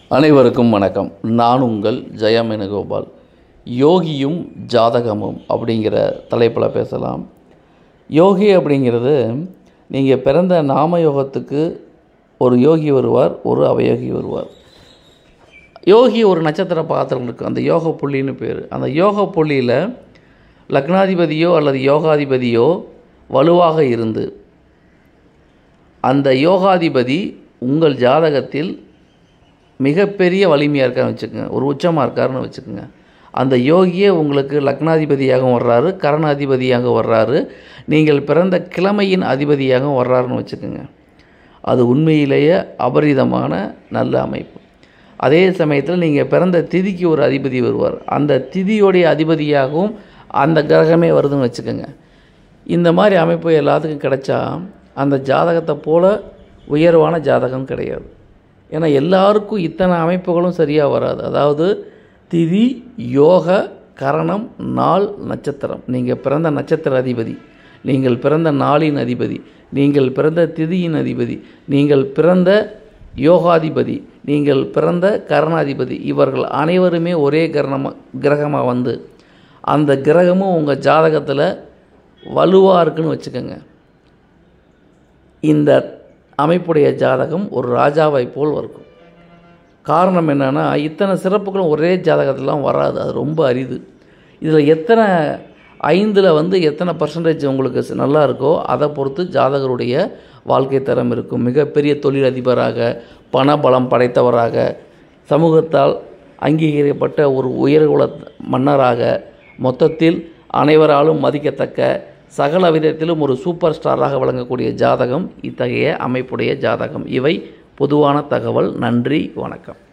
அனைவருக்கும் வணக்கம் நான் உங்கள் ஜெயம் வேணுகோபால் யோகியும் ஜாதகமும் அப்படிங்கிற தலைப்பில் பேசலாம் யோகி அப்படிங்கிறது நீங்கள் பிறந்த நாம யோகத்துக்கு ஒரு யோகி வருவார் ஒரு அவயோகி வருவார் யோகி ஒரு நட்சத்திர பாத்திரம் இருக்குது அந்த யோக புள்ளின்னு பேர் அந்த யோக புள்ளியில் லக்னாதிபதியோ அல்லது யோகாதிபதியோ வலுவாக இருந்து அந்த யோகாதிபதி உங்கள் ஜாதகத்தில் மிகப்பெரிய வலிமையாக இருக்கான்னு வச்சுக்கோங்க ஒரு உச்சமாக இருக்காருன்னு வச்சுக்கோங்க அந்த யோகியே உங்களுக்கு லக்னாதிபதியாகவும் வர்றாரு கரணாதிபதியாக வர்றாரு நீங்கள் பிறந்த கிழமையின் அதிபதியாகவும் வர்றாருன்னு வச்சுக்கோங்க அது உண்மையிலேயே அபரிதமான நல்ல அமைப்பு அதே சமயத்தில் நீங்கள் பிறந்த திதிக்கு ஒரு அதிபதி வருவார் அந்த திதியோடைய அதிபதியாகவும் அந்த கிரகமே வருதுன்னு வச்சுக்கோங்க இந்த மாதிரி அமைப்பு எல்லாத்துக்கும் கிடைச்சா அந்த ஜாதகத்தை போல் உயர்வான ஜாதகம் கிடையாது ஏன்னா எல்லாருக்கும் இத்தனை அமைப்புகளும் சரியாக வராது அதாவது திதி யோக கரணம் நாள் நட்சத்திரம் நீங்கள் பிறந்த நட்சத்திர அதிபதி நீங்கள் பிறந்த நாளின் அதிபதி நீங்கள் பிறந்த திதியின் அதிபதி நீங்கள் பிறந்த யோகாதிபதி நீங்கள் பிறந்த கரணாதிபதி இவர்கள் அனைவருமே ஒரே கரணமாக கிரகமாக வந்து அந்த கிரகமும் உங்கள் ஜாதகத்தில் வலுவாக இருக்குன்னு வச்சுக்கோங்க இந்த அமைப்புடைய ஜாதகம் ஒரு ராஜாவை போல் இருக்கும் காரணம் என்னென்னா இத்தனை சிறப்புகளும் ஒரே ஜாதகத்திலாம் வராது அது ரொம்ப அரிது இதில் எத்தனை ஐந்தில் வந்து எத்தனை பர்சன்டேஜ் உங்களுக்கு ஸ் நல்லா இருக்கோ அதை பொறுத்து ஜாதகருடைய வாழ்க்கை தரம் இருக்கும் மிகப்பெரிய தொழிலதிபராக பணபலம் படைத்தவராக சமூகத்தால் அங்கீகரிக்கப்பட்ட ஒரு உயர்குல மன்னராக மொத்தத்தில் அனைவராலும் மதிக்கத்தக்க சகல விதத்திலும் ஒரு சூப்பர் ஸ்டாராக விளங்கக்கூடிய ஜாதகம் இத்தகைய அமைப்புடைய ஜாதகம் இவை பொதுவான தகவல் நன்றி வணக்கம்